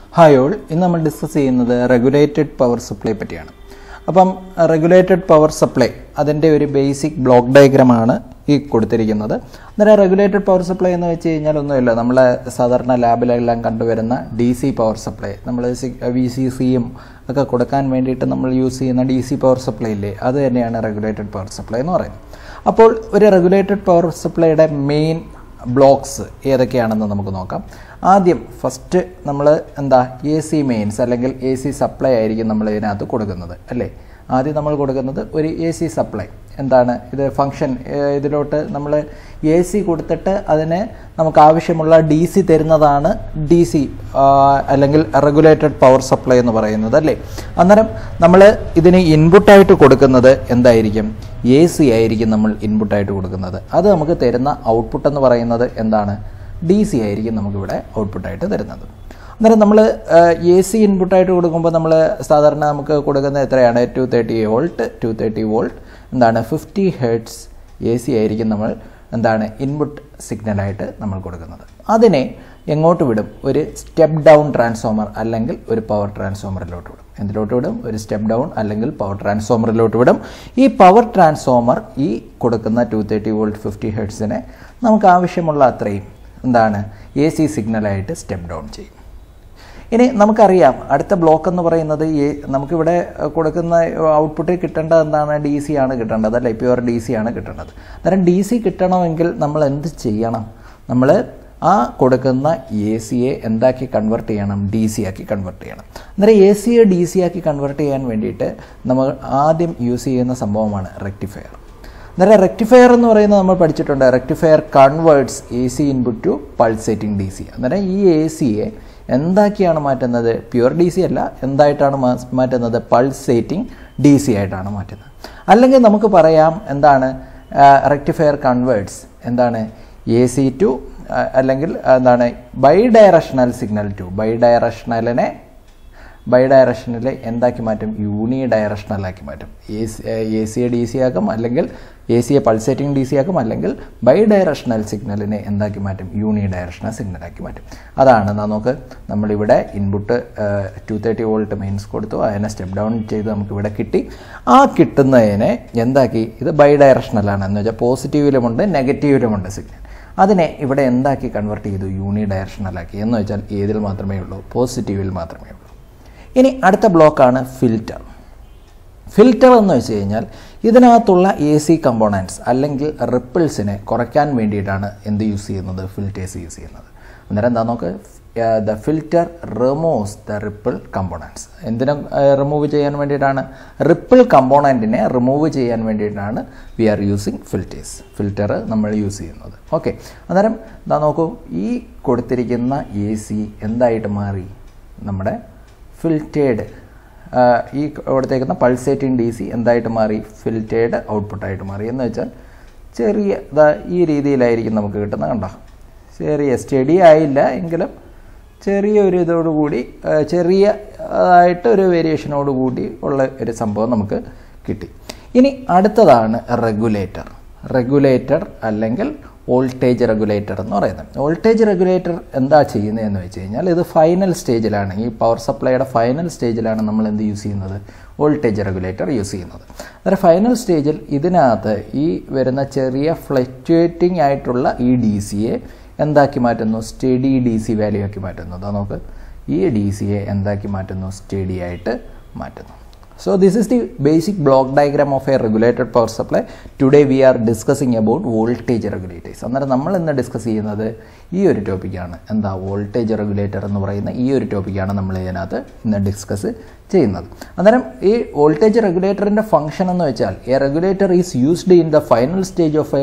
Hi all ഇന്ന് നമ്മൾ discuss ചെയ്യുന്നത് റെഗുലേറ്റഡ് പവർ സപ്ലൈ പറ്റിയാണ് അപ്പം റെഗുലേറ്റഡ് പവർ സപ്ലൈ അതിൻ്റെ ഒരു ബേസിക് ബ്ലോക്ക് ഡയഗ്രമാണ് ഈ കൊടുത്തിരിക്കുന്നത് അന്നേരം റെഗുലേറ്റഡ് പവർ സപ്ലൈ എന്ന് വെച്ച് കഴിഞ്ഞാൽ ഒന്നുമില്ല നമ്മൾ സാധാരണ ലാബിലെല്ലാം കണ്ടുവരുന്ന ഡി സി പവർ സപ്ലൈ നമ്മൾ വി സി സിയും ഒക്കെ കൊടുക്കാൻ വേണ്ടിയിട്ട് നമ്മൾ യൂസ് ചെയ്യുന്ന ഡി സി പവർ സപ്ലൈ ഇല്ലേ അത് തന്നെയാണ് റെഗുലേറ്റഡ് പവർ സപ്ലൈ എന്ന് പറയുന്നത് അപ്പോൾ ഒരു റെഗുലേറ്റഡ് പവർ സപ്ലൈയുടെ മെയിൻ ബ്ലോക്സ് ഏതൊക്കെയാണെന്ന് നമുക്ക് നോക്കാം ആദ്യം ഫസ്റ്റ് നമ്മൾ എന്താ എ സി മെയിൻസ് അല്ലെങ്കിൽ എ സി സപ്ലൈ ആയിരിക്കും നമ്മൾ ഇതിനകത്ത് കൊടുക്കുന്നത് അല്ലേ ആദ്യം നമ്മൾ കൊടുക്കുന്നത് ഒരു എ സി സപ്ലൈ എന്താണ് ഇത് ഫങ്ഷൻ ഇതിലോട്ട് നമ്മൾ എ സി കൊടുത്തിട്ട് അതിന് നമുക്ക് ആവശ്യമുള്ള ഡി സി തരുന്നതാണ് ഡി സി അല്ലെങ്കിൽ റെഗുലേറ്റഡ് പവർ സപ്ലൈ എന്ന് പറയുന്നത് അല്ലേ അന്നേരം നമ്മൾ ഇതിന് ഇൻപുട്ടായിട്ട് കൊടുക്കുന്നത് എന്തായിരിക്കും എ സി ആയിരിക്കും നമ്മൾ ഇൻപുട്ടായിട്ട് കൊടുക്കുന്നത് അത് നമുക്ക് തരുന്ന ഔട്ട്പുട്ട് എന്ന് പറയുന്നത് എന്താണ് ഡി സി ആയിരിക്കും നമുക്കിവിടെ ഔട്ട്പുട്ടായിട്ട് തരുന്നത് അന്നേരം നമ്മൾ എ സി ഇൻപുട്ടായിട്ട് കൊടുക്കുമ്പോൾ നമ്മൾ സാധാരണ നമുക്ക് കൊടുക്കുന്നത് എത്രയാണ് two thirty volt two thirty volt എന്താണ് ഫിഫ്റ്റി ഹെഡ്സ് എ സി ആയിരിക്കും നമ്മൾ എന്താണ് ഇൻപുട്ട് സിഗ്നലായിട്ട് നമ്മൾ കൊടുക്കുന്നത് അതിനെ എങ്ങോട്ട് വിടും ഒരു സ്റ്റെപ്പ് ഡൗൺ ട്രാൻസ്ഫോമർ അല്ലെങ്കിൽ ഒരു പവർ ട്രാൻസ്ഫോമറിലോട്ട് വിടും എന്തിലോട്ട് വിടും ഒരു സ്റ്റെപ്പ് ഡൗൺ അല്ലെങ്കിൽ പവർ ട്രാൻസ്ഫോമറിലോട്ട് വിടും ഈ പവർ ട്രാൻസ്ഫോമർ ഈ കൊടുക്കുന്ന ടു തേർട്ടി വോൾട്ട് ഫിഫ്റ്റി ഹെഡ്സിനെ നമുക്ക് ആവശ്യമുള്ള അത്രയും എന്താണ് എ സി സിഗ്നലായിട്ട് സ്റ്റെപ്പ് ഡൗൺ ചെയ്യും ഇനി നമുക്കറിയാം അടുത്ത ബ്ലോക്ക് എന്ന് പറയുന്നത് ഈ നമുക്കിവിടെ കൊടുക്കുന്ന ഔട്ട്പുട്ടിൽ കിട്ടേണ്ടത് എന്താണ് ഡി സി ആണ് കിട്ടേണ്ടത് അല്ലേ പ്യുവർ ഡി സി ആണ് കിട്ടേണ്ടത് അന്നേരം ഡി സി കിട്ടണമെങ്കിൽ നമ്മൾ എന്ത് ചെയ്യണം നമ്മൾ ആ കൊടുക്കുന്ന എ സിയെ എന്താക്കി കൺവെർട്ട് ചെയ്യണം ഡി സി ആക്കി കൺവെർട്ട് ചെയ്യണം അന്നേരം എ സിയെ ഡി സി ആക്കി കൺവെർട്ട് ചെയ്യാൻ വേണ്ടിയിട്ട് നമ്മൾ ആദ്യം യൂസ് ചെയ്യുന്ന സംഭവമാണ് റെക്ടിഫയർ അന്നേരം റെക്ടിഫയർ എന്ന് പറയുന്നത് നമ്മൾ പഠിച്ചിട്ടുണ്ട് rectifier converts A C input to pulsating D C അന്നേരം ഈ എ സിയെ എന്താക്കിയാണ് മാറ്റുന്നത് പ്യുവർ ഡി സി അല്ല എന്തായിട്ടാണ് മാറ്റുന്നത് പൾസേറ്റിംഗ് ഡി സി ആയിട്ടാണ് മാറ്റുന്നത് അല്ലെങ്കിൽ നമുക്ക് പറയാം എന്താണ് റെക്ടിഫയർ കൺവേർട്സ് എന്താണ് എ സി ടു അല്ലെങ്കിൽ എന്താണ് ബൈ ഡയറക്ഷണൽ സിഗ്നൽ ടു ബൈ ഡയറക്ഷണലിനെ ബൈ ഡയറക്ഷനിൽ എന്താക്കി മാറ്റും യൂണി ഡയറക്ഷണലാക്കി മാറ്റും എ സി എ സിയെ ഡി സി ആക്കും അല്ലെങ്കിൽ എ സിയെ പൾസേറ്റിംഗ് ഡി സി ആക്കും അല്ലെങ്കിൽ ബൈ ഡയറക്ഷണൽ സിഗ്നലിനെ എന്താക്കി മാറ്റും യൂണി ഡയറക്ഷണൽ സിഗ്നലാക്കി മാറ്റും അതാണ് നമുക്ക് നമ്മളിവിടെ input two thirty volt mains കൊടുത്തു അതിനെ സ്റ്റെപ്പ് ഡൗൺ ചെയ്ത് നമുക്ക് ഇവിടെ കിട്ടി ആ കിട്ടുന്നതിനെ എന്താക്കി ഇത് ബൈ ഡയറക്ഷണലാണ് എന്ന് വെച്ചാൽ പോസിറ്റീവിലുമുണ്ട് നെഗറ്റീവിലുമുണ്ട് സിഗ്നൽ അതിനെ ഇവിടെ എന്താക്കി കൺവെർട്ട് ചെയ്തു യൂണി ഡയറക്ഷണലാക്കി എന്ന് വെച്ചാൽ ഏതിൽ മാത്രമേ ഉള്ളൂ പോസിറ്റീവിൽ മാത്രമേ ഉള്ളൂ ഇനി അടുത്ത ബ്ലോക്കാണ് ഫിൽറ്റർ ഫിൽറ്റർ എന്ന് വെച്ച് കഴിഞ്ഞാൽ ഇതിനകത്തുള്ള എ സി കമ്പോണൻസ് അല്ലെങ്കിൽ റിപ്പിൾസിനെ കുറയ്ക്കാൻ വേണ്ടിയിട്ടാണ് എന്ത് യൂസ് ചെയ്യുന്നത് ഫിൽറ്റേഴ്സ് യൂസ് ചെയ്യുന്നത് അന്നേരം എന്താ നോക്ക് the filter removes the ripple components എന്തിനും റിമൂവ് ചെയ്യാൻ വേണ്ടിയിട്ടാണ് റിപ്പിൾ കമ്പോണൻറ്റിനെ റിമൂവ് ചെയ്യാൻ വേണ്ടിയിട്ടാണ് we are using filters filter നമ്മൾ യൂസ് ചെയ്യുന്നത് ഓക്കെ അന്നേരം എന്താ നോക്കൂ ഈ കൊടുത്തിരിക്കുന്ന എ സി എന്തായിട്ട് മാറി നമ്മുടെ ഫിൽറ്റേഡ് ഈ കൊടുത്തേക്കുന്ന പൾസേറ്റിംഗ് ഡി സി എന്തായിട്ട് മാറി ഫിൽറ്റേഡ് ഔട്ട്പുട്ടായിട്ട് മാറി എന്ന് വെച്ചാൽ ചെറിയ ഇതാ ഈ രീതിയിലായിരിക്കും നമുക്ക് കിട്ടുന്നത് കണ്ടോ ചെറിയ സ്റ്റഡി ആയില്ല എങ്കിലും ചെറിയ ഒരു ഇതോടുകൂടി ചെറിയ ആയിട്ട് ഒരു വേരിയേഷനോട് കൂടി ഉള്ള ഒരു സംഭവം നമുക്ക് കിട്ടി ഇനി അടുത്തതാണ് റെഗുലേറ്റർ റെഗുലേറ്റർ അല്ലെങ്കിൽ വോൾട്ടേജ് റെഗുലേറ്റർ എന്ന് പറയുന്നത് വോൾട്ടേജ് റെഗുലേറ്റർ എന്താ ചെയ്യുന്നതെന്ന് വെച്ച് കഴിഞ്ഞാൽ ഇത് ഫൈനൽ സ്റ്റേജിലാണ് ഈ പവർ സപ്ലൈയുടെ ഫൈനൽ സ്റ്റേജിലാണ് നമ്മൾ എന്ത് യൂസ് ചെയ്യുന്നത് വോൾട്ടേജ് റെഗുലേറ്റർ യൂസ് ചെയ്യുന്നത് അന്നേരം ഫൈനൽ സ്റ്റേജിൽ ഇതിനകത്ത് ഈ വരുന്ന ചെറിയ ഫ്ലക്ച്വേറ്റിംഗ് ആയിട്ടുള്ള ഈ ഡി സിയെ എന്താക്കി മാറ്റുന്നു സ്റ്റഡി ഡി സി വാല്യൂ ആക്കി മാറ്റുന്നു അതാ നോക്ക് ഈ ഡി സിയെ എന്താക്കി മാറ്റുന്നു സ്റ്റഡി ആയിട്ട് മാറ്റുന്നു So this is the basic block diagram of a regulated power supply. Today we are discussing about voltage regulators. അന്നേരം നമ്മൾ ഇന്ന് ഡിസ്കസ് ചെയ്യുന്നത് ഈ ഒരു ടോപ്പിക്കാണ് എന്താ വോൾട്ടേജ് റെഗുലേറ്റർ എന്ന് പറയുന്ന ഈ ഒരു ടോപ്പിക്കാണ് നമ്മൾ ഇതിനകത്ത് ഇന്ന് ഡിസ്കസ് ചെയ്യുന്നത് അന്നേരം ഈ വോൾട്ടേജ് റെഗുലേറ്ററിൻ്റെ ഫംഗ്ഷൻ എന്ന് വെച്ചാൽ a regulator is used in the final stage of a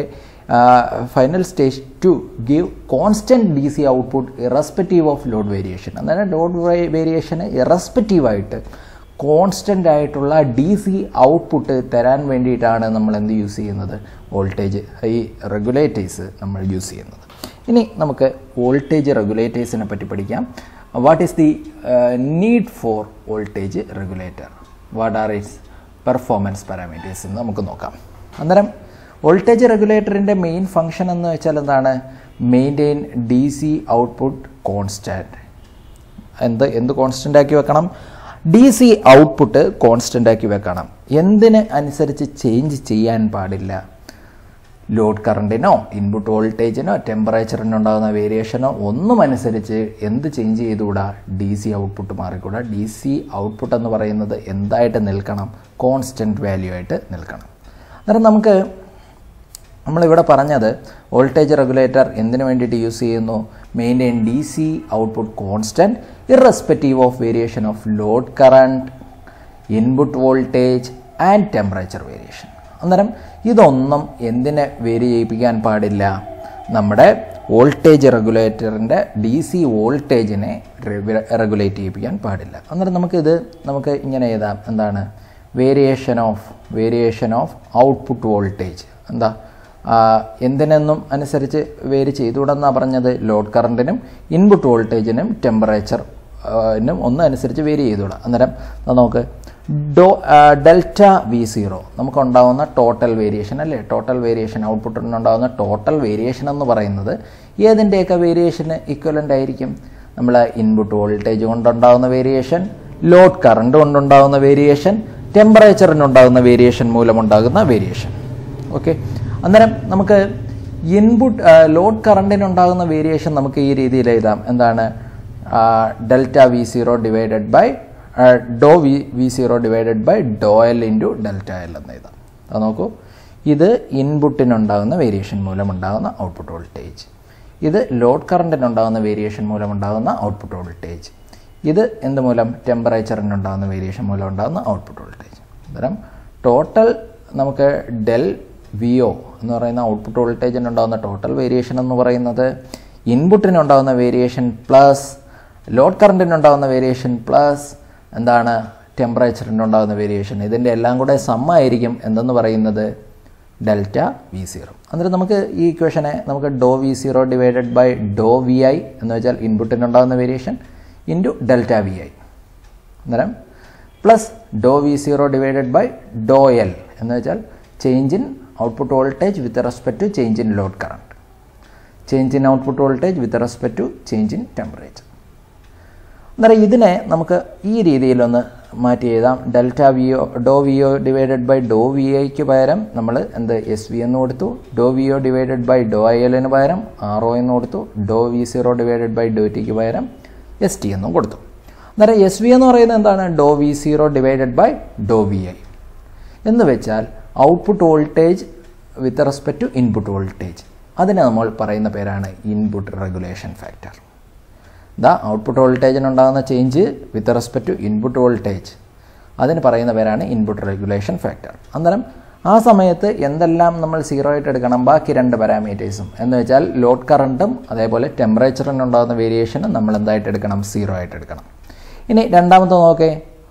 final stage to give constant D C output irrespective of load variation അന്നേരം ലോഡ് വേരിയേഷന് ഇറസ്പെക്റ്റീവായിട്ട് കോൺസ്റ്റൻ്റ് ആയിട്ടുള്ള ഡി സി ഔട്ട്പുട്ട് തരാൻ വേണ്ടിയിട്ടാണ് നമ്മൾ എന്ത് യൂസ് ചെയ്യുന്നത് വോൾട്ടേജ് ഈ റെഗുലേറ്റേഴ്സ് നമ്മൾ യൂസ് ചെയ്യുന്നത് ഇനി നമുക്ക് വോൾട്ടേജ് റെഗുലേറ്റേഴ്സിനെ പറ്റി പഠിക്കാം what is the need for voltage regulator what are its performance parameters എന്ന് നമുക്ക് നോക്കാം അന്നേരം വോൾട്ടേജ് റെഗുലേറ്ററിൻ്റെ മെയിൻ ഫംഗ്ഷൻ എന്ന് വെച്ചാൽ എന്താണ് maintain D C output constant എന്ത് എന്ത് കോൺസ്റ്റൻ്റ് ആക്കി വെക്കണം ഡി സി ഔട്ട്പുട്ട് കോൺസ്റ്റൻ്റ് ആക്കി വെക്കണം എന്തിന് അനുസരിച്ച് ചേഞ്ച് ചെയ്യാൻ പാടില്ല ലോഡ് കറണ്ടിനോ ഇൻപുട്ട് വോൾട്ടേജിനോ ടെമ്പറേച്ചറിനോ ഉണ്ടാകുന്ന വേരിയേഷനോ ഒന്നും അനുസരിച്ച് എന്ത് ചേഞ്ച് ചെയ്തുകൂടാ ഡി സി ഔട്ട്പുട്ട് മാറിക്കൂടാ ഡി സി ഔട്ട്പുട്ട് എന്ന് പറയുന്നത് എന്തായിട്ട് നിൽക്കണം കോൺസ്റ്റൻറ്റ് വാല്യൂ ആയിട്ട് നിൽക്കണം അന്നേരം നമുക്ക് നമ്മളിവിടെ പറഞ്ഞത് വോൾട്ടേജ് റെഗുലേറ്റർ എന്തിനു വേണ്ടിയിട്ട് യൂസ് ചെയ്യുന്നു maintain D C output constant irrespective of variation of load current input voltage and temperature variation അന്നേരം ഇതൊന്നും എന്തിനെ വേരി ചെയ്യിപ്പിക്കാൻ പാടില്ല നമ്മുടെ വോൾട്ടേജ് റെഗുലേറ്ററിൻ്റെ ഡി സി വോൾട്ടേജിനെ റെഗുലേറ്റ് ചെയ്യിപ്പിക്കാൻ പാടില്ല അന്നേരം നമുക്കിത് നമുക്ക് ഇങ്ങനെ എഴുതാം എന്താണ് variation of variation of output voltage എന്താ എന്തിനെന്നും അനുസരിച്ച് വേരി ചെയ്തുകൂടെന്നാണ് പറഞ്ഞത് ലോഡ് കറണ്ടിനും ഇൻപുട്ട് വോൾട്ടേജിനും ടെമ്പറേച്ചർ നും ഒന്നും അനുസരിച്ച് വേരി ചെയ്തുകൂടാ അന്നേരം നമുക്ക് ഡോ ഡെൽറ്റ വി സീറോ നമുക്കുണ്ടാകുന്ന ടോട്ടൽ വേരിയേഷൻ അല്ലേ ടോട്ടൽ വേരിയേഷൻ ഔട്ട്പുട്ടിനുണ്ടാകുന്ന ടോട്ടൽ വേരിയേഷൻ എന്ന് പറയുന്നത് ഏതിൻ്റെയൊക്കെ വേരിയേഷന് ഇക്വലൻ്റ് ആയിരിക്കും നമ്മൾ ഇൻപുട്ട് വോൾട്ടേജ് കൊണ്ടുണ്ടാകുന്ന വേരിയേഷൻ ലോഡ് കറണ്ട് കൊണ്ടുണ്ടാകുന്ന വേരിയേഷൻ ടെമ്പറേച്ചറിനുണ്ടാകുന്ന വേരിയേഷൻ മൂലമുണ്ടാകുന്ന വേരിയേഷൻ ഓക്കെ അന്നേരം നമുക്ക് ഇൻപുട്ട് ലോഡ് കറണ്ടിനുണ്ടാകുന്ന വേരിയേഷൻ നമുക്ക് ഈ രീതിയിൽ എഴുതാം എന്താണ് delta V zero divided by doe V V zero divided by doe L into delta L എന്ന് എഴുതാം അത് നോക്കൂ ഇത് ഇൻപുട്ടിനുണ്ടാകുന്ന വേരിയേഷൻ മൂലമുണ്ടാകുന്ന ഔട്ട്പുട്ട് വോൾട്ടേജ് ഇത് ലോഡ് കറണ്ടിനുണ്ടാകുന്ന വേരിയേഷൻ മൂലമുണ്ടാകുന്ന ഔട്ട്പുട്ട് വോൾട്ടേജ് ഇത് എന്ത് മൂലം ടെമ്പറേച്ചറിനുണ്ടാകുന്ന വേരിയേഷൻ മൂലം ഉണ്ടാകുന്ന ഔട്ട്പുട്ട് വോൾട്ടേജ് അന്നേരം ടോട്ടൽ നമുക്ക് ഡെൽ വി ഒ എന്ന് പറയുന്ന ഔട്ട്പുട്ട് വോൾട്ടേജിനുണ്ടാകുന്ന ടോട്ടൽ വേരിയേഷൻ എന്ന് പറയുന്നത് ഇൻപുട്ടിനുണ്ടാകുന്ന വേരിയേഷൻ പ്ലസ് ലോഡ് കറണ്ടിനുണ്ടാകുന്ന വേരിയേഷൻ പ്ലസ് എന്താണ് ടെമ്പറേച്ചറിനുണ്ടാകുന്ന വേരിയേഷൻ ഇതിൻ്റെ എല്ലാം കൂടെ സമ്മായിരിക്കും എന്തെന്ന് പറയുന്നത് ഡെൽറ്റ വി സീറോ അന്നേരം നമുക്ക് ഈ ഇക്വേഷനെ നമുക്ക് doe V zero divided by doe V I എന്ന് വെച്ചാൽ ഇൻപുട്ടിനുണ്ടാകുന്ന variation into delta V I അന്നേരം plus doe V zero divided by doe L എന്ന് വെച്ചാൽ change in output voltage with respect to change in load current change in output voltage with respect to change in temperature അന്നേരം ഇതിനെ നമുക്ക് ഈ രീതിയിലൊന്ന് മാറ്റി എഴുതാം delta V O doe V O divided by doe V ഐക്ക് പകരം നമ്മൾ എന്ത് എസ് വി എന്ന് കൊടുത്തു doe V O divided by doe I എല്ലിന് പകരം ആർ ഒ എന്ന് കൊടുത്തു doe V zero divided by doe ടിക്ക് പകരം എസ് ടി എന്നും കൊടുത്തു അന്നേരം എസ് വി എന്ന് പറയുന്നത് എന്താണ് doe V zero divided by doe V I എന്ന് വെച്ചാൽ output voltage with respect to input voltage അതിനെ നമ്മൾ പറയുന്ന പേരാണ് input regulation factor the output വോൾട്ടേജിനുണ്ടാകുന്ന change with respect to input voltage അതിന് പറയുന്ന പേരാണ് ഇൻപുട്ട് റെഗുലേഷൻ ഫാക്ടർ അന്നേരം ആ സമയത്ത് എന്തെല്ലാം നമ്മൾ സീറോ ആയിട്ട് എടുക്കണം ബാക്കി രണ്ട് പാരാമീറ്റേഴ്സും എന്ന് വെച്ചാൽ ലോഡ് കറണ്ടും അതേപോലെ ടെമ്പറേച്ചറിനുണ്ടാകുന്ന വേരിയേഷനും നമ്മൾ എന്തായിട്ട് എടുക്കണം സീറോ ആയിട്ട് എടുക്കണം ഇനി രണ്ടാമത്തെ നോക്കേ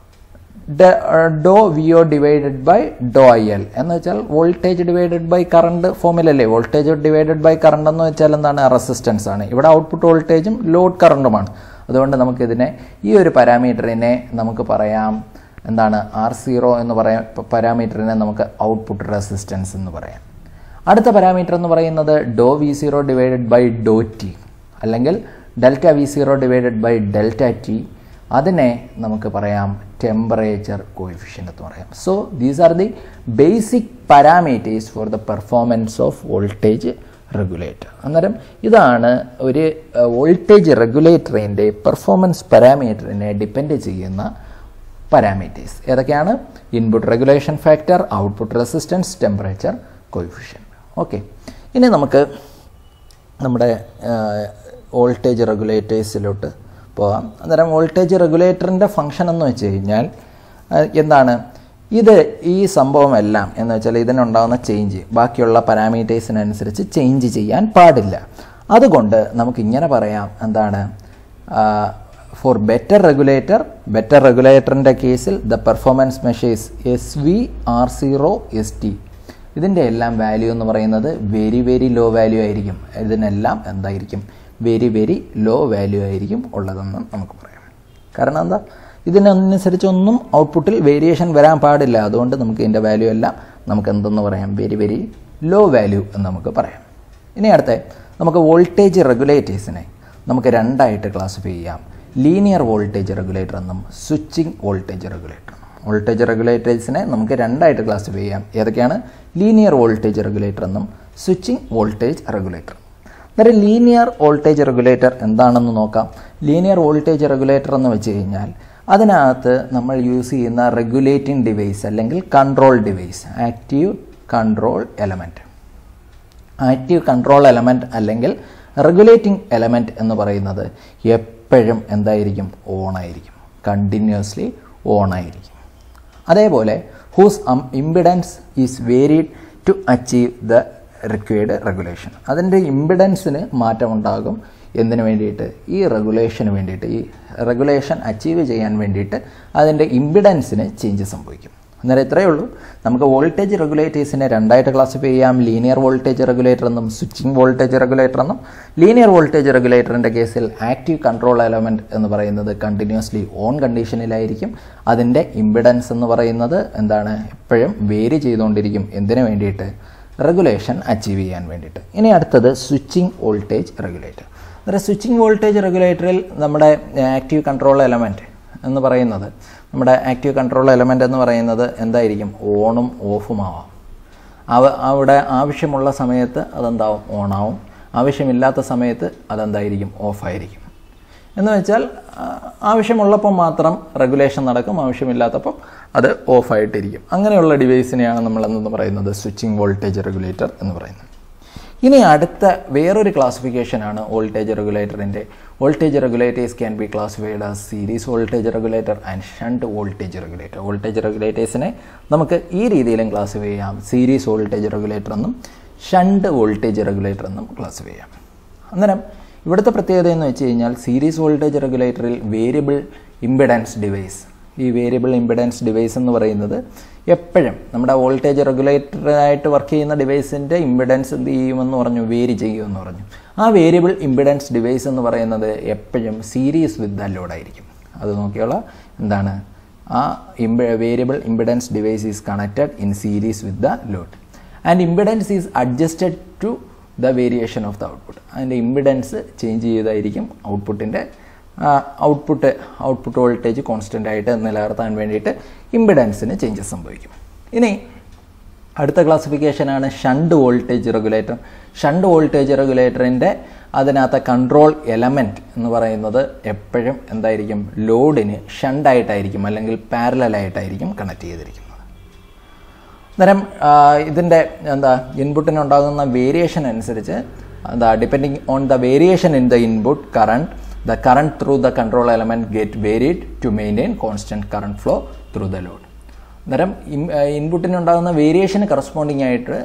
doe V O divided by doe I L എന്ന് വെച്ചാൽ വോൾട്ടേജ് ഡിവൈഡഡ് ബൈ കറണ്ട് ഫോമിലല്ലേ വോൾട്ടേജ് ഡിവൈഡഡ് ബൈ കറണ്ട് എന്ന് വെച്ചാൽ എന്താണ് റെസിസ്റ്റൻസ് ആണ് ഇവിടെ ഔട്ട്പുട്ട് വോൾട്ടേജും ലോഡ് കറണ്ടുമാണ് അതുകൊണ്ട് നമുക്കിതിനെ ഈ ഒരു പാരാമീറ്ററിനെ നമുക്ക് പറയാം എന്താണ് ആർ സീറോ എന്ന് പറയാം പാരാമീറ്ററിനെ നമുക്ക് ഔട്ട്പുട്ട് റെസിസ്റ്റൻസ് എന്ന് പറയാം അടുത്ത പാരാമീറ്റർ എന്ന് പറയുന്നത് doe V zero divided by doe T അല്ലെങ്കിൽ delta V zero divided by delta T അതിനെ നമുക്ക് പറയാം ടെമ്പറേച്ചർ കോയിഫിഷ്യൻ എന്ന് പറയാം so these are the basic parameters for the performance of voltage regulator അന്നേരം ഇതാണ് ഒരു വോൾട്ടേജ് റെഗുലേറ്ററിൻ്റെ പെർഫോമൻസ് പാരാമീറ്ററിനെ ഡിപ്പെൻഡ് ചെയ്യുന്ന പാരാമീറ്റേഴ്സ് ഏതൊക്കെയാണ് input regulation factor output resistance temperature coefficient okay ഇനി നമുക്ക് നമ്മുടെ വോൾട്ടേജ് റെഗുലേറ്റേഴ്സിലോട്ട് പോകാം അന്നേരം വോൾട്ടേജ് റെഗുലേറ്ററിൻ്റെ ഫംഗ്ഷൻ എന്ന് വെച്ച് കഴിഞ്ഞാൽ എന്താണ് ഇത് ഈ സംഭവമെല്ലാം എന്ന് വെച്ചാൽ ഇതിനുണ്ടാകുന്ന ചേഞ്ച് ബാക്കിയുള്ള പാരാമീറ്റേഴ്സിനനുസരിച്ച് ചേഞ്ച് ചെയ്യാൻ പാടില്ല അതുകൊണ്ട് നമുക്ക് ഇങ്ങനെ പറയാം എന്താണ് ഫോർ ബെറ്റർ റെഗുലേറ്റർ ബെറ്റർ റെഗുലേറ്ററിൻ്റെ കേസിൽ the performance measures S V R zero S T ഇതിൻ്റെ എല്ലാം വാല്യൂ എന്ന് പറയുന്നത് വെരി വെരി ലോ വാല്യൂ ആയിരിക്കും ഇതിനെല്ലാം എന്തായിരിക്കും വെരി വെരി ലോ വാല്യൂ ആയിരിക്കും ഉള്ളതെന്ന് നമുക്ക് പറയാം കാരണം എന്താ ഇതിനനുസരിച്ചൊന്നും ഔട്ട്പുട്ടിൽ വേരിയേഷൻ വരാൻ പാടില്ല അതുകൊണ്ട് നമുക്ക് ഇതിൻ്റെ വാല്യൂ എല്ലാം നമുക്ക് എന്തെന്ന് പറയാം വെരി വെരി ലോ വാല്യൂ എന്ന് നമുക്ക് പറയാം ഇനി അടുത്ത നമുക്ക് വോൾട്ടേജ് റെഗുലേറ്റേഴ്സിനെ നമുക്ക് രണ്ടായിട്ട് ക്ലാസിഫൈ ചെയ്യാം ലീനിയർ വോൾട്ടേജ് റെഗുലേറ്റർ എന്നും സ്വിച്ചിങ് വോൾട്ടേജ് റെഗുലേറ്റർ വോൾട്ടേജ് റെഗുലേറ്റേഴ്സിനെ നമുക്ക് രണ്ടായിട്ട് ക്ലാസിഫൈ ചെയ്യാം ഏതൊക്കെയാണ് ലീനിയർ വോൾട്ടേജ് റെഗുലേറ്റർ എന്നും സ്വിച്ചിങ് വോൾട്ടേജ് റെഗുലേറ്റർ അന്നേരം ലീനിയർ വോൾട്ടേജ് റെഗുലേറ്റർ എന്താണെന്ന് നോക്കാം ലീനിയർ വോൾട്ടേജ് റെഗുലേറ്റർ എന്ന് വെച്ച് കഴിഞ്ഞാൽ അതിനകത്ത് നമ്മൾ യൂസ് ചെയ്യുന്ന റെഗുലേറ്റിംഗ് ഡിവൈസ് അല്ലെങ്കിൽ control device active control element active control element അല്ലെങ്കിൽ റെഗുലേറ്റിംഗ് എലമെൻറ്റ് എന്ന് പറയുന്നത് എപ്പോഴും എന്തായിരിക്കും ഓണായിരിക്കും കണ്ടിന്യൂസ്ലി ഓണായിരിക്കും അതേപോലെ whose impedance is varied to achieve the required regulation അതിൻ്റെ ഇമ്പിഡൻസിന് മാറ്റമുണ്ടാകും എന്തിനു വേണ്ടിയിട്ട് ഈ റെഗുലേഷന് വേണ്ടിയിട്ട് ഈ റെഗുലേഷൻ അച്ചീവ് ചെയ്യാൻ വേണ്ടിയിട്ട് അതിൻ്റെ ഇമ്പിഡൻസിന് ചേഞ്ച് സംഭവിക്കും അന്നേരം ഇത്രയേ ഉള്ളൂ നമുക്ക് വോൾട്ടേജ് റെഗുലേറ്റേഴ്സിനെ രണ്ടായിട്ട് ക്ലാസിഫൈ ചെയ്യാം ലീനിയർ വോൾട്ടേജ് റെഗുലേറ്റർ എന്നും സ്വിച്ചിങ് വോൾട്ടേജ് റെഗുലേറ്റർ എന്നും ലീനിയർ വോൾട്ടേജ് റെഗുലേറ്ററിൻ്റെ കേസിൽ ആക്റ്റീവ് കൺട്രോൾ എലമെൻറ്റ് എന്ന് പറയുന്നത് കണ്ടിന്യൂസ്ലി ഓൺ കണ്ടീഷനിലായിരിക്കും അതിൻ്റെ ഇമ്പിഡൻസ് എന്ന് പറയുന്നത് എന്താണ് എപ്പോഴും വേരി ചെയ്തുകൊണ്ടിരിക്കും എന്തിനു വേണ്ടിയിട്ട് റെഗുലേഷൻ അച്ചീവ് ചെയ്യാൻ വേണ്ടിയിട്ട് ഇനി അടുത്തത് സ്വിച്ചിങ് വോൾട്ടേജ് റെഗുലേറ്റർ അന്നേരം സ്വിച്ചിങ് വോൾട്ടേജ് റെഗുലേറ്ററിൽ നമ്മുടെ ആക്റ്റീവ് കൺട്രോൾ എലമെൻറ്റ് എന്ന് പറയുന്നത് നമ്മുടെ ആക്റ്റീവ് കൺട്രോൾ എലമെൻ്റ് എന്ന് പറയുന്നത് എന്തായിരിക്കും ഓണും ഓഫും ആവാം അവ അവിടെ ആവശ്യമുള്ള സമയത്ത് അതെന്താവും ഓണാവും ആവശ്യമില്ലാത്ത സമയത്ത് അതെന്തായിരിക്കും ഓഫായിരിക്കും എന്ന് വെച്ചാൽ ആവശ്യമുള്ളപ്പോൾ മാത്രം റെഗുലേഷൻ നടക്കും ആവശ്യമില്ലാത്തപ്പോൾ അത് ഓഫായിട്ടിരിക്കും അങ്ങനെയുള്ള ഡിവൈസിനെയാണ് നമ്മൾ എന്ന് പറയുന്നത് സ്വിച്ചിങ് വോൾട്ടേജ് റെഗുലേറ്റർ എന്ന് പറയുന്നത് ഇനി അടുത്ത വേറൊരു ക്ലാസിഫിക്കേഷനാണ് വോൾട്ടേജ് റെഗുലേറ്ററിൻ്റെ voltage regulators can be classified as series voltage regulator and shunt voltage regulator voltage റെഗുലേറ്റേഴ്സിനെ നമുക്ക് ഈ രീതിയിലും ക്ലാസിഫൈ ചെയ്യാം സീരീസ് വോൾട്ടേജ് റെഗുലേറ്റർ എന്നും ഷണ്ട് വോൾട്ടേജ് റെഗുലേറ്റർ എന്നും ക്ലാസിഫൈ ചെയ്യാം അന്നേരം ഇവിടുത്തെ പ്രത്യേകത എന്ന് വെച്ച് കഴിഞ്ഞാൽ സീരീസ് വോൾട്ടേജ് റെഗുലേറ്ററിൽ വേരിയബിൾ ഇമ്പിഡൻസ് ഡിവൈസ് ഈ വേരിയബിൾ ഇമ്പിഡൻസ് ഡിവൈസ് എന്ന് പറയുന്നത് എപ്പോഴും നമ്മുടെ വോൾട്ടേജ് റെഗുലേറ്ററായിട്ട് വർക്ക് ചെയ്യുന്ന ഡിവൈസിൻ്റെ ഇമ്പിഡൻസ് എന്ത് ചെയ്യുമെന്ന് പറഞ്ഞു വേരി ചെയ്യുമെന്ന് പറഞ്ഞു ആ വേരിയബിൾ ഇമ്പിഡൻസ് ഡിവൈസ് എന്ന് പറയുന്നത് എപ്പോഴും സീരീസ് വിത്ത് ദ ലോഡായിരിക്കും അത് നോക്കിയുള്ള എന്താണ് ആ ഇമ്പ variable impedance device is connected in series with the load and impedance is adjusted to the variation of the output അതിൻ്റെ ഇമ്പിഡൻസ് ചേഞ്ച് ചെയ്തായിരിക്കും ഔട്ട്പുട്ടിൻ്റെ ഔട്ട്പുട്ട് ഔട്ട്പുട്ട് വോൾട്ടേജ് കോൺസ്റ്റൻ്റ് ആയിട്ട് നിലനിർത്താൻ വേണ്ടിയിട്ട് ഇമ്പിഡൻസിന് ചേഞ്ചസ് സംഭവിക്കും ഇനി അടുത്ത ക്ലാസിഫിക്കേഷനാണ് shunt voltage regulator shunt voltage റെഗുലേറ്ററിൻ്റെ അതിനകത്ത് കൺട്രോൾ എലമെൻറ്റ് എന്ന് പറയുന്നത് എപ്പോഴും എന്തായിരിക്കും ലോഡിന് ഷണ്ടായിട്ടായിരിക്കും അല്ലെങ്കിൽ പാരലായിട്ടായിരിക്കും കണക്ട് ചെയ്തിരിക്കുന്നത് അന്നേരം ഇതിൻ്റെ എന്താ ഇൻപുട്ടിനുണ്ടാകുന്ന വേരിയേഷൻ അനുസരിച്ച് എന്താ depending on the variation in the input current the current through the control element get varied to maintain constant current flow through the load അന്നേരം ഇൻപുട്ടിനുണ്ടാകുന്ന വേരിയേഷന് കറസ്പോണ്ടിങ് ആയിട്ട്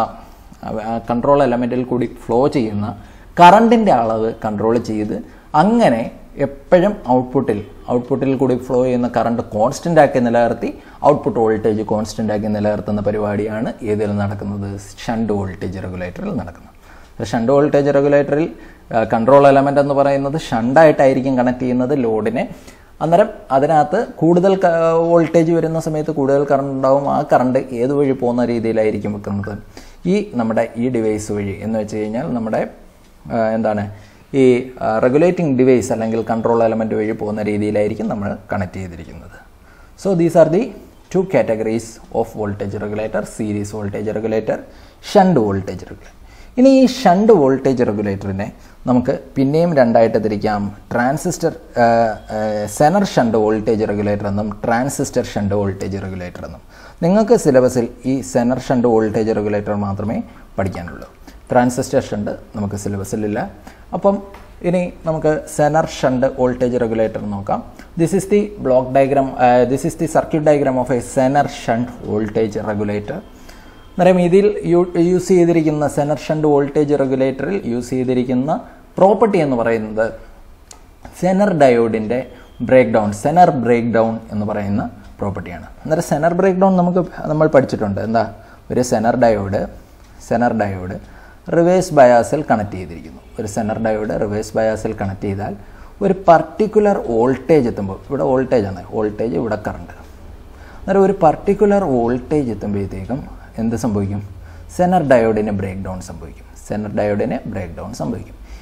കൺട്രോൾ എലമെൻറ്റിൽ കൂടി ഫ്ലോ ചെയ്യുന്ന കറണ്ടിൻ്റെ അളവ് കൺട്രോൾ ചെയ്ത് അങ്ങനെ എപ്പോഴും ഔട്ട്പുട്ടിൽ ഔട്ട്പുട്ടിൽ കൂടി ഫ്ലോ ചെയ്യുന്ന കറണ്ട് കോൺസ്റ്റൻ്റ് ആക്കി നിലനിർത്തി ഔട്ട്പുട്ട് വോൾട്ടേജ് കോൺസ്റ്റൻ്റ് ആക്കി നിലനിർത്തുന്ന പരിപാടിയാണ് ഏതിൽ നടക്കുന്നത് ഷണ്ട് വോൾട്ടേജ് റെഗുലേറ്ററിൽ നടക്കുന്നത് ഷണ്ട് വോൾട്ടേജ് റെഗുലേറ്ററിൽ കൺട്രോൾ എലമെൻ്റ് എന്ന് പറയുന്നത് ഷണ്ടായിട്ടായിരിക്കും കണക്ട് ചെയ്യുന്നത് ലോഡിനെ അന്നേരം അതിനകത്ത് കൂടുതൽ വോൾട്ടേജ് വരുന്ന സമയത്ത് കൂടുതൽ കറണ്ട് ഉണ്ടാവും ആ കറണ്ട് ഏത് വഴി പോകുന്ന രീതിയിലായിരിക്കും വെക്കുന്നത് ഈ നമ്മുടെ ഈ ഡിവൈസ് വഴി എന്ന് വെച്ച് കഴിഞ്ഞാൽ നമ്മുടെ എന്താണ് ഈ റെഗുലേറ്റിംഗ് ഡിവൈസ് അല്ലെങ്കിൽ കൺട്രോൾ എലമെൻ്റ് വഴി പോകുന്ന രീതിയിലായിരിക്കും നമ്മൾ കണക്ട് ചെയ്തിരിക്കുന്നത് so these are the two categories of voltage regulator series voltage regulator shunt voltage regulator ഇനി ഈ ഷണ്ട് വോൾട്ടേജ് റെഗുലേറ്ററിനെ നമുക്ക് പിന്നെയും രണ്ടായിട്ട് തിരിക്കാം transistor zener shunt voltage regulator എന്നും ട്രാൻസിസ്റ്റർ ഷണ്ട് വോൾട്ടേജ് റെഗുലേറ്റർ എന്നും നിങ്ങൾക്ക് സിലബസിൽ ഈ സെനർ ഷണ്ട് വോൾട്ടേജ് റെഗുലേറ്റർ മാത്രമേ പഠിക്കാനുള്ളൂ ട്രാൻസിസ്റ്റർ ഷണ്ട് നമുക്ക് സിലബസിലില്ല അപ്പം ഇനി നമുക്ക് സെനർ ഷണ്ട് വോൾട്ടേജ് റെഗുലേറ്റർ നോക്കാം this is the block diagram this is the circuit diagram of a zener shunt voltage regulator അന്നേരം ഇതിൽ യൂസ് ചെയ്തിരിക്കുന്ന സെനർ ഷണ്ട് വോൾട്ടേജ് റെഗുലേറ്ററിൽ യൂസ് ചെയ്തിരിക്കുന്ന പ്രോപ്പർട്ടി എന്ന് പറയുന്നത് സെനർ ഡയോഡിൻ്റെ breakdown zener breakdown എന്ന് പറയുന്ന പ്രോപ്പർട്ടിയാണ് അന്നേരം സെനർ ബ്രേക്ക് ഡൗൺ നമുക്ക് നമ്മൾ പഠിച്ചിട്ടുണ്ട് എന്താ ഒരു zener diode zener diode reverse ബയാസിൽ കണക്ട് ചെയ്തിരിക്കുന്നു ഒരു സെനർ ഡയോഡ് റിവേഴ്സ് ബയാസിൽ കണക്ട് ചെയ്താൽ ഒരു പർട്ടിക്കുലർ വോൾട്ടേജ് എത്തുമ്പോൾ ഇവിടെ വോൾട്ടേജ് ആണ് വോൾട്ടേജ് ഇവിടെ കറണ്ട് അന്നേരം ഒരു പർട്ടിക്കുലർ വോൾട്ടേജ് എത്തുമ്പോഴത്തേക്കും എന്ത് സംഭവിക്കും സെനർ ഡയോഡിന് ബ്രേക്ക് ഡൗൺ സംഭവിക്കും സെനർ ഡയോഡിന് ബ്രേക്ക് ഡൗൺ സംഭവിക്കും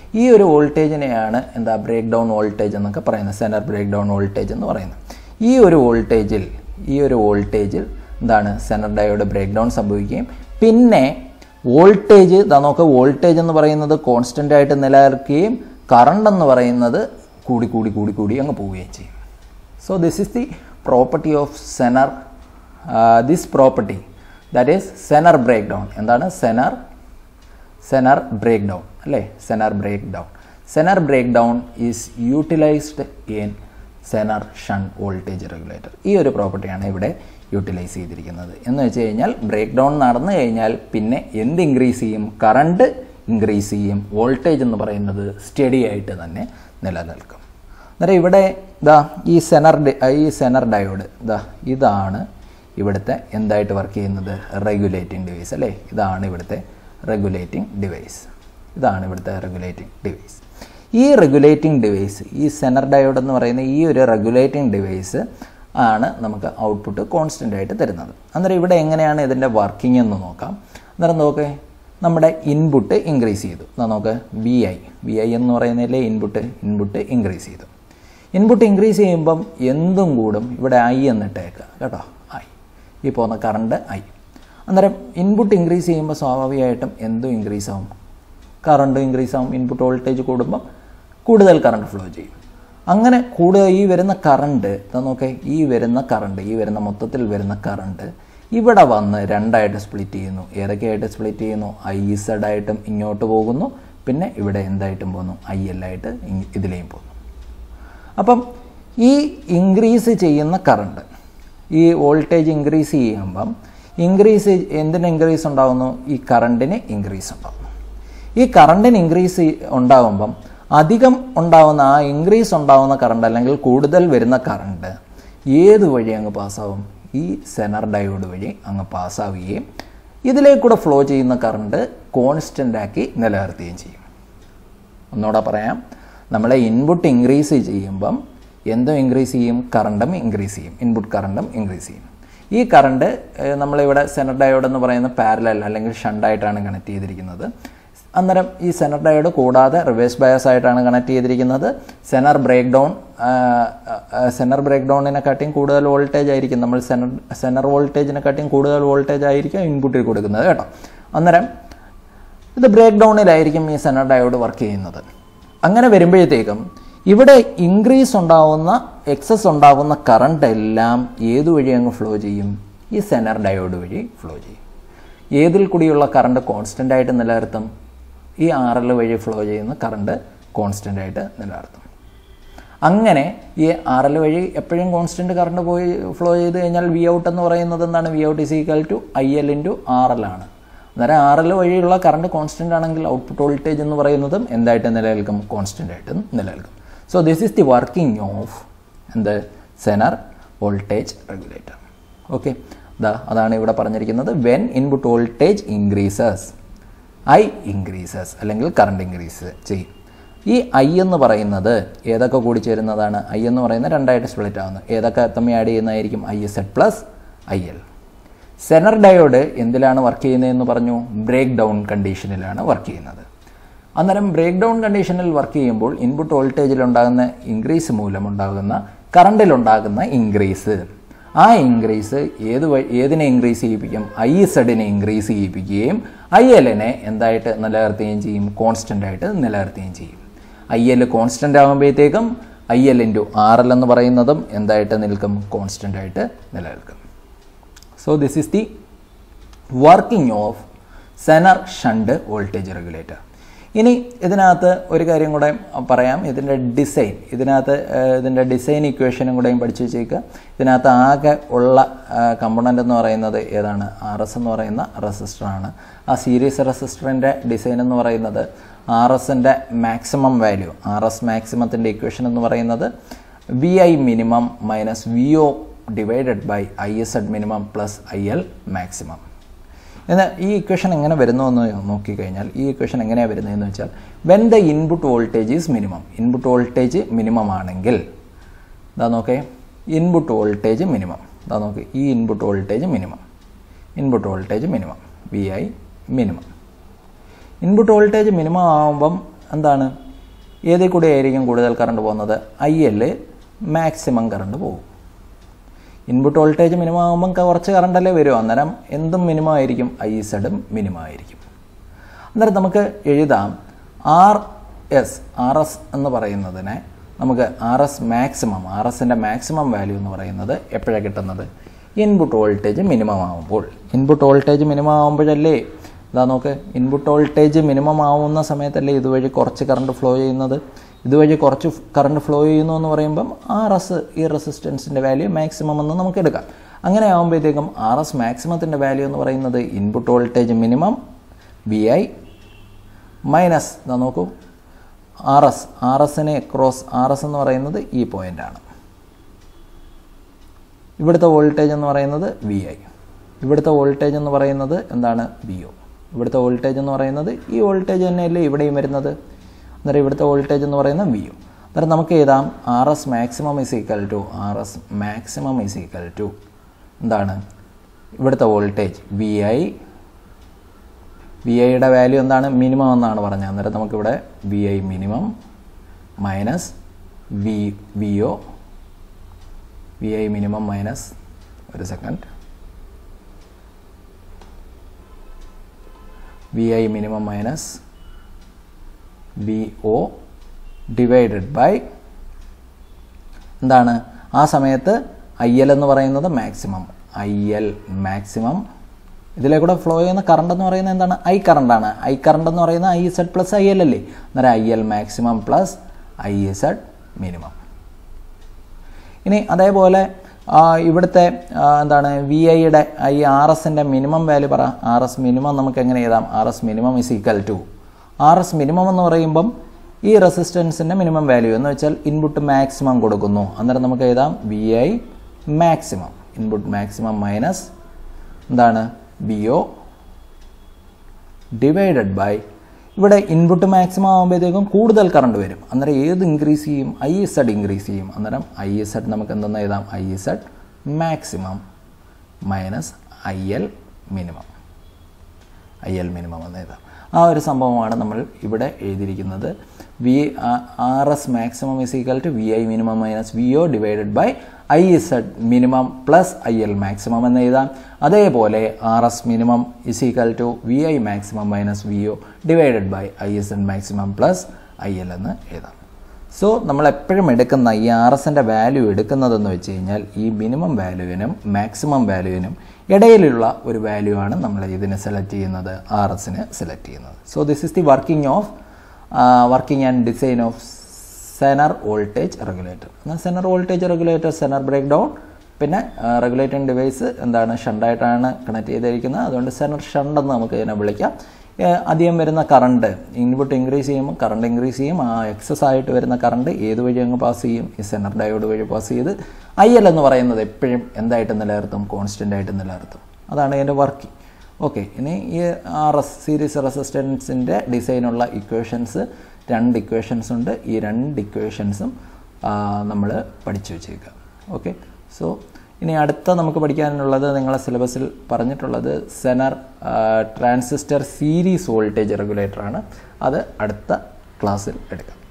ഈ ഒരു വോൾട്ടേജിനെയാണ് എന്താ ബ്രേക്ക് ഡൗൺ വോൾട്ടേജ് എന്നൊക്കെ പറയുന്നത് സെനർ ബ്രേക്ക് ഡൗൺ വോൾട്ടേജ് എന്ന് പറയുന്നത് ഈ ഒരു വോൾട്ടേജിൽ ഈ ഒരു വോൾട്ടേജിൽ എന്താണ് സെനർ ഡയോഡ് ബ്രേക്ക് ഡൗൺ സംഭവിക്കുകയും പിന്നെ വോൾട്ടേജ് ഇതാ നോക്ക് വോൾട്ടേജ് എന്ന് പറയുന്നത് കോൺസ്റ്റൻ്റ് ആയിട്ട് നിലനിർത്തുകയും കറണ്ട് എന്ന് പറയുന്നത് കൂടി കൂടി കൂടി കൂടി അങ്ങ് പോവുകയും ചെയ്യും so this is the property of zener this property that is zener breakdown എന്താണ് സെനർ സെനർ ബ്രേക്ക് ഡൗൺ അല്ലേ zener breakdown zener breakdown is utilized in zener shunt voltage regulator ഈ ഒരു പ്രോപ്പർട്ടിയാണ് ഇവിടെ utilise ചെയ്തിരിക്കുന്നത് എന്ന് വെച്ച് കഴിഞ്ഞാൽ ബ്രേക്ക് ഡൗൺ നടന്നു കഴിഞ്ഞാൽ പിന്നെ എന്ത് ഇൻക്രീസ് ചെയ്യും കറണ്ട് ഇൻക്രീസ് ചെയ്യും വോൾട്ടേജ് എന്ന് പറയുന്നത് സ്റ്റഡി ആയിട്ട് തന്നെ നിലനിൽക്കും അന്നേരം ഇവിടെ ഇതാ ഈ സെനർ ഡി- ഈ സെനർ ഡയോഡ് ഇതാ ഇതാണ് ഇവിടുത്തെ എന്തായിട്ട് വർക്ക് ചെയ്യുന്നത് റെഗുലേറ്റിംഗ് ഡിവൈസ് അല്ലേ ഇതാണ് ഇവിടുത്തെ റെഗുലേറ്റിംഗ് ഡിവൈസ് ഇതാണ് ഇവിടുത്തെ റെഗുലേറ്റിംഗ് ഡിവൈസ് ഈ റെഗുലേറ്റിംഗ് ഡിവൈസ് ഈ സെനർ ഡയോഡ് എന്ന് പറയുന്ന ഈ ഒരു റെഗുലേറ്റിംഗ് ഡിവൈസ് ആണ് നമുക്ക് ഔട്ട്പുട്ട് കോൺസ്റ്റൻ്റ് ആയിട്ട് തരുന്നത് അന്നേരം ഇവിടെ എങ്ങനെയാണ് ഇതിൻ്റെ വർക്കിംഗ് എന്ന് നോക്കാം അന്നേരം നോക്കേ നമ്മുടെ ഇൻപുട്ട് ഇൻക്രീസ് ചെയ്തു എന്നാൽ നോക്ക് വി ഐ വി ഐ എന്ന് പറയുന്നതിലെ ഇൻപുട്ട് ഇൻപുട്ട് ഇൻക്രീസ് ചെയ്തു ഇൻപുട്ട് ഇൻക്രീസ് ചെയ്യുമ്പം എന്തും കൂടും ഇവിടെ ഐ എന്നിട്ടേക്കുക കേട്ടോ ഐ ഈ പോകുന്ന കറണ്ട് ഐ അന്നേരം ഇൻപുട്ട് ഇൻക്രീസ് ചെയ്യുമ്പോൾ സ്വാഭാവികമായിട്ടും എന്തും ഇൻക്രീസ് ആവും കറണ്ട് ഇൻക്രീസ് ആവും ഇൻപുട്ട് വോൾട്ടേജ് കൂടുമ്പം കൂടുതൽ കറണ്ട് ഫ്ലോ ചെയ്യും അങ്ങനെ കൂടുതൽ ഈ വരുന്ന കറണ്ട് നോക്കേ ഈ വരുന്ന കറണ്ട് ഈ വരുന്ന മൊത്തത്തിൽ വരുന്ന കറണ്ട് ഇവിടെ വന്ന് രണ്ടായിട്ട് സ്പ്ലിറ്റ് ചെയ്യുന്നു ഏതൊക്കെയായിട്ട് സ്പ്ലിറ്റ് ചെയ്യുന്നു ഐ ഇസഡ് ആയിട്ടും ഇങ്ങോട്ട് പോകുന്നു പിന്നെ ഇവിടെ എന്തായിട്ടും പോകുന്നു ഐ എൽ ആയിട്ട് ഇങ് ഇതിലേയും പോകുന്നു അപ്പം ഈ ഇൻക്രീസ് ചെയ്യുന്ന കറണ്ട് ഈ വോൾട്ടേജ് ഇൻക്രീസ് ചെയ്യുമ്പം ഇൻക്രീസ് എന്തിന് ഇൻക്രീസ് ഉണ്ടാകുന്നു ഈ കറണ്ടിന് ഇൻക്രീസ് ഉണ്ടാകുന്നു ഈ കറണ്ടിന് ഇൻക്രീസ് ഉണ്ടാകുമ്പം അധികം ഉണ്ടാവുന്ന ആ ഇൻക്രീസ് ഉണ്ടാവുന്ന കറണ്ട് അല്ലെങ്കിൽ കൂടുതൽ വരുന്ന കറണ്ട് ഏത് വഴി അങ്ങ് പാസ്സാവും ഈ സെനർ ഡയോഡ് വഴി അങ്ങ് പാസ്സാവുകയും ഇതിലേക്കൂടെ ഫ്ലോ ചെയ്യുന്ന കറണ്ട് കോൺസ്റ്റൻ്റ് ആക്കി നിലനിർത്തുകയും ചെയ്യും ഒന്നുകൂടെ പറയാം നമ്മളെ ഇൻപുട്ട് ഇൻക്രീസ് ചെയ്യുമ്പം എന്തും ഇൻക്രീസ് ചെയ്യും കറണ്ടും ഇൻക്രീസ് ചെയ്യും ഇൻപുട്ട് കറണ്ടും ഇൻക്രീസ് ചെയ്യും ഈ കറണ്ട് ഏഹ്, നമ്മളിവിടെ സെനർ ഡയോഡ് എന്ന് പറയുന്ന പാരലൽ അല്ലെങ്കിൽ ഷണ്ടായിട്ടാണ് കണക്ട് ചെയ്തിരിക്കുന്നത് അന്നേരം ഈ സെനർ ഡയോഡ് കൂടാതെ റിവേഴ്സ് ബയസ് ആയിട്ടാണ് കണക്ട് ചെയ്തിരിക്കുന്നത് സെനർ ബ്രേക്ക് ഡൗൺ സെനർ ബ്രേക്ക് ഡൗണിനെക്കാട്ടിയും കൂടുതൽ വോൾട്ടേജ് ആയിരിക്കും നമ്മൾ സെനർ സെനർ വോൾട്ടേജിനെക്കാട്ടിയും കൂടുതൽ വോൾട്ടേജ് ആയിരിക്കും ഇൻപുട്ടിൽ കൊടുക്കുന്നത് കേട്ടോ അന്നേരം ഇത് ബ്രേക്ക് ഡൗണിലായിരിക്കും ഈ സെനർ ഡയോഡ് വർക്ക് ചെയ്യുന്നത് അങ്ങനെ വരുമ്പോഴത്തേക്കും ഇവിടെ ഇൻക്രീസ് ഉണ്ടാവുന്ന എക്സസ് ഉണ്ടാവുന്ന കറണ്ട് എല്ലാം ഏതു വഴി അങ്ങ് ഫ്ലോ ചെയ്യും ഈ സെനർ ഡയോഡ് വഴി ഫ്ലോ ചെയ്യും ഏതിൽ കൂടിയുള്ള കറണ്ട് കോൺസ്റ്റൻ്റ് ആയിട്ട് നിലനിർത്തും ഈ ആർ എൽ വഴി ഫ്ലോ ചെയ്യുന്ന കറണ്ട് കോൺസ്റ്റൻ്റ് ആയിട്ട് നിലനിർത്തും അങ്ങനെ ഈ ആർ എൽ വഴി എപ്പോഴും കോൺസ്റ്റന്റ് കറണ്ട് പോയി ഫ്ലോ ചെയ്ത് കഴിഞ്ഞാൽ വി ഔട്ട് എന്ന് പറയുന്നത് എന്താണ് V out is equal to I L into R L ആണ് അന്നേരം ആർ എൽ വഴിയുള്ള കറണ്ട് കോൺസ്റ്റന്റ് ആണെങ്കിൽ ഔട്ട്പുട്ട് വോൾട്ടേജ് എന്ന് പറയുന്നതും എന്തായിട്ട് നിലനിൽക്കും കോൺസ്റ്റന്റ് ആയിട്ട് നിലനിൽക്കും so this is the working of എന്ത് സെനർ വോൾട്ടേജ് റെഗുലേറ്റർ ഓക്കെ ദാ അതാണ് ഇവിടെ പറഞ്ഞിരിക്കുന്നത് when input voltage increases I increases അല്ലെങ്കിൽ കറണ്ട് ഇൻക്രീസ് ചെയ്യും ഈ ഐ എന്ന് പറയുന്നത് ഏതൊക്കെ കൂടി ചേരുന്നതാണ് ഐ എന്ന് പറയുന്നത് രണ്ടായിട്ട് സ്പ്ലിറ്റ് ആവുന്നു ഏതൊക്കെ തമ്മിൽ ആഡ് ചെയ്യുന്നതായിരിക്കും I Z plus I L zener diode എന്തിലാണ് വർക്ക് ചെയ്യുന്നതെന്ന് പറഞ്ഞു ബ്രേക്ക് ഡൗൺ കണ്ടീഷനിലാണ് വർക്ക് ചെയ്യുന്നത് അന്നേരം ബ്രേക്ക് ഡൗൺ കണ്ടീഷനിൽ വർക്ക് ചെയ്യുമ്പോൾ ഇൻപുട്ട് വോൾട്ടേജിൽ ഉണ്ടാകുന്ന ഇൻക്രീസ് മൂലമുണ്ടാകുന്ന കറണ്ടിലുണ്ടാകുന്ന ഇൻക്രീസ് ആ ഇൻക്രീസ് ഏത് വഴി ഏതിനെ ഇൻക്രീസ് ചെയ്യിപ്പിക്കും ഐ സെഡിനെ ഇൻക്രീസ് ചെയ്യിപ്പിക്കുകയും ഐ എല്ലിനെ എന്തായിട്ട് നിലനിർത്തുകയും ചെയ്യും കോൺസ്റ്റൻ്റ് ആയിട്ട് നിലനിർത്തുകയും ചെയ്യും ഐ എൽ കോൺസ്റ്റൻ്റ് ആകുമ്പോഴത്തേക്കും I L into R L എന്ന് പറയുന്നതും എന്തായിട്ട് നിൽക്കും കോൺസ്റ്റൻ്റ് ആയിട്ട് നിലനിൽക്കും so this is the working of zener shunt voltage regulator ഇനി ഇതിനകത്ത് ഒരു കാര്യം കൂടെ പറയാം ഇതിൻ്റെ ഡിസൈൻ ഇതിനകത്ത് ഏഹ്, ഇതിൻ്റെ ഡിസൈൻ ഇക്വേഷനും കൂടെയും പഠിച്ചു വെച്ചേക്കുക ഇതിനകത്ത് ആകെ ഉള്ള കമ്പണൻ്റ് എന്ന് പറയുന്നത് ഏതാണ് ആർ എസ് എന്ന് പറയുന്ന റെസിസ്റ്ററാണ് ആ സീരീസ് റെസിസ്റ്ററിൻ്റെ ഡിസൈൻ എന്ന് പറയുന്നത് ആർ എസിൻ്റെ മാക്സിമം വാല്യൂ ആർ എസ് മാക്സിമത്തിൻ്റെ ഇക്വേഷൻ എന്ന് പറയുന്നത് V I minimum minus V O divided by I Z minimum plus I L maximum എന്നാൽ ഈ ഇക്വേഷൻ എങ്ങനെ വരുന്നു എന്ന് നോക്കിക്കഴിഞ്ഞാൽ ഈ ഇക്വേഷൻ എങ്ങനെയാണ് വരുന്നതെന്ന് വെച്ചാൽ when the input voltage is minimum input voltage minimum ആണെങ്കിൽ ഇതാ നോക്കേ ഇൻപുട്ട് വോൾട്ടേജ് മിനിമം ഇതാ നോക്ക് ഈ input voltage minimum input voltage minimum V I minimum input voltage minimum ആകുമ്പം എന്താണ് ഏതിൽ കൂടി ആയിരിക്കും കൂടുതൽ കറണ്ട് പോകുന്നത് ഐ എൽ മാക്സിമം കറണ്ട് പോകും ഇൻപുട്ട് വോൾട്ടേജ് മിനിമം ആകുമ്പം കുറച്ച് കറണ്ടല്ലേ വരും അന്നേരം എന്തും മിനിമം ആയിരിക്കും ഐ സെഡും മിനിമം ആയിരിക്കും അന്നേരം നമുക്ക് എഴുതാം ആർ എസ് ആർ എസ് എന്ന് പറയുന്നതിനെ നമുക്ക് ആർ എസ് മാക്സിമം ആർ എസിൻ്റെ മാക്സിമം വാല്യൂ എന്ന് പറയുന്നത് എപ്പോഴാണ് കിട്ടുന്നത് ഇൻപുട്ട് വോൾട്ടേജ് മിനിമം ആകുമ്പോൾ ഇൻപുട്ട് വോൾട്ടേജ് മിനിമം ആകുമ്പോഴല്ലേ ഇതാ നോക്ക് ഇൻപുട്ട് വോൾട്ടേജ് മിനിമം ആവുന്ന സമയത്തല്ലേ ഇതുവഴി കുറച്ച് കറണ്ട് ഫ്ലോ ചെയ്യുന്നത് ഇതുവഴി കുറച്ച് കറണ്ട് ഫ്ലോ ചെയ്യുന്നു എന്ന് പറയുമ്പം ആർ എസ് ഈ റെസിസ്റ്റൻസിൻ്റെ വാല്യൂ മാക്സിമം എന്ന് നമുക്ക് എടുക്കാം അങ്ങനെ ആകുമ്പോഴത്തേക്കും ആർ എസ് മാക്സിമത്തിൻ്റെ വാല്യൂ എന്ന് പറയുന്നത് input voltage minimum V I minus ഇതാ നോക്കൂ ആർ എസ് ആർ എസിനെ ക്രോസ് ആർ എസ് എന്ന് പറയുന്നത് ഈ പോയിൻ്റാണ് ഇവിടുത്തെ വോൾട്ടേജ് എന്ന് പറയുന്നത് വി ഐ ഇവിടുത്തെ വോൾട്ടേജ് എന്ന് പറയുന്നത് എന്താണ് വി ഒ ഇവിടുത്തെ വോൾട്ടേജ് എന്ന് പറയുന്നത് ഈ വോൾട്ടേജ് തന്നെയല്ലേ ഇവിടെയും വരുന്നത് അന്നേരം ഇവിടുത്തെ വോൾട്ടേജ് എന്ന് പറയുന്നത് വി ഒ അന്നേരം നമുക്ക് എഴുതാം R S maximum is equal to R S maximum is equal to എന്താണ് ഇവിടുത്തെ വോൾട്ടേജ് വി ഐ വി ഐയുടെ വാല്യൂ എന്താണ് മിനിമം എന്നാണ് പറഞ്ഞത് അന്നേരം നമുക്കിവിടെ V I minimum minus V V O V I minimum minus ഒരു second V I minimum minus V O divided by എന്താണ് ആ സമയത്ത് ഐ എൽ എന്ന് പറയുന്നത് മാക്സിമം ഐ എൽ മാക്സിമം ഇതിലെ കൂടെ ഫ്ലോ ചെയ്യുന്ന കറണ്ട് എന്ന് പറയുന്നത് എന്താണ് ഐ കറണ്ടാണ് ഐ കറണ്ട് എന്ന് പറയുന്നത് I Z plus I L അല്ലേ അന്നേരം I L maximum plus I Z minimum ഇനി അതേപോലെ ആ, ഇവിടുത്തെ ആ, എന്താണ് വി ഐയുടെ ഈ ആർ എസിൻ്റെ മിനിമം വാല്യൂ പറ ആർ എസ് മിനിമം നമുക്ക് എങ്ങനെ എഴുതാം R S minimum is equal to R S minimum എന്ന് പറയുമ്പം ഈ റെസിസ്റ്റൻസിൻ്റെ മിനിമം വാല്യൂ എന്ന് വെച്ചാൽ ഇൻപുട്ട് മാക്സിമം കൊടുക്കുന്നു അന്നേരം നമുക്ക് എഴുതാം V I maximum input maximum minus എന്താണ് വി ഒ ഡിവൈഡഡ് ബൈ ഇവിടെ ഇൻപുട്ട് മാക്സിമം ആകുമ്പോഴത്തേക്കും കൂടുതൽ കറണ്ട് വരും അന്നേരം ഏത് ഇൻക്രീസ് ചെയ്യും ഐ സെഡ് ഇൻക്രീസ് ചെയ്യും അന്നേരം ഐ സെഡ് നമുക്ക് എന്തെന്ന് എഴുതാം I Z maximum minus I L minimum I L minimum എന്ന് എഴുതാം ആ ഒരു സംഭവമാണ് നമ്മൾ ഇവിടെ എഴുതിയിരിക്കുന്നത് V R S maximum is equal to V I minimum minus V O divided by I Z minimum plus I L maximum എന്ന് എഴുതാം അതേപോലെ R S minimum is equal to V I maximum minus V O divided by I Z maximum plus I L എന്ന് എഴുതാം so നമ്മൾ എപ്പോഴും എടുക്കുന്ന ഈ R എസിൻ്റെ വാല്യൂ എടുക്കുന്നതെന്ന് വെച്ച് കഴിഞ്ഞാൽ ഈ മിനിമം വാല്യൂവിനും മാക്സിമം വാല്യൂവിനും ഇടയിലുള്ള ഒരു വാല്യൂ ആണ് നമ്മൾ ഇതിന് സെലക്ട് ചെയ്യുന്നത് ആർ എസിന് സെലക്ട് ചെയ്യുന്നത് so this is the working of working and design of Zener voltage regulator എന്നാൽ Zener voltage regulator Zener breakdown പിന്നെ റെഗുലേറ്റിംഗ് ഡിവൈസ് എന്താണ് ഷണ്ടായിട്ടാണ് കണക്ട് ചെയ്തിരിക്കുന്നത് അതുകൊണ്ട് സെനർ ഷണ്ട് എന്ന് നമുക്ക് ഇതിനെ വിളിക്കാം ഏഹ് അധികം വരുന്ന കറണ്ട് ഇൻപുട്ട് ഇൻക്രീസ് ചെയ്യുമ്പോൾ കറണ്ട് ഇൻക്രീസ് ചെയ്യും ആ എക്സസ് ആയിട്ട് വരുന്ന കറണ്ട് ഏത് വഴി അങ്ങ് പാസ് ചെയ്യും ഈ സെനർ ഡയോഡ് വഴി പാസ് ചെയ്ത് ഐ എൽ എന്ന് പറയുന്നത് എപ്പോഴും എന്തായിട്ട് നിലനിർത്തും കോൺസ്റ്റൻ്റ് ആയിട്ട് നിലനിർത്തും അതാണ് ഇതിൻ്റെ വർക്കിംഗ് ഓക്കെ ഇനി ഈ ആർ എസ് സീരീസ് റെസിസ്റ്റൻസിൻ്റെ ഡിസൈനുള്ള ഇക്വേഷൻസ് രണ്ട് ഇക്വേഷൻസ് ഉണ്ട് ഈ രണ്ട് ഇക്വേഷൻസും നമ്മൾ പഠിച്ചു വെച്ചേക്കുക ഓക്കെ സോ ഇനി അടുത്ത നമുക്ക് പഠിക്കാനുള്ളത് നിങ്ങളെ സിലബസിൽ പറഞ്ഞിട്ടുള്ളത് സെനർ ട്രാൻസിസ്റ്റർ സീരീസ് വോൾട്ടേജ് റെഗുലേറ്ററാണ് അത് അടുത്ത ക്ലാസ്സിൽ എടുക്കാം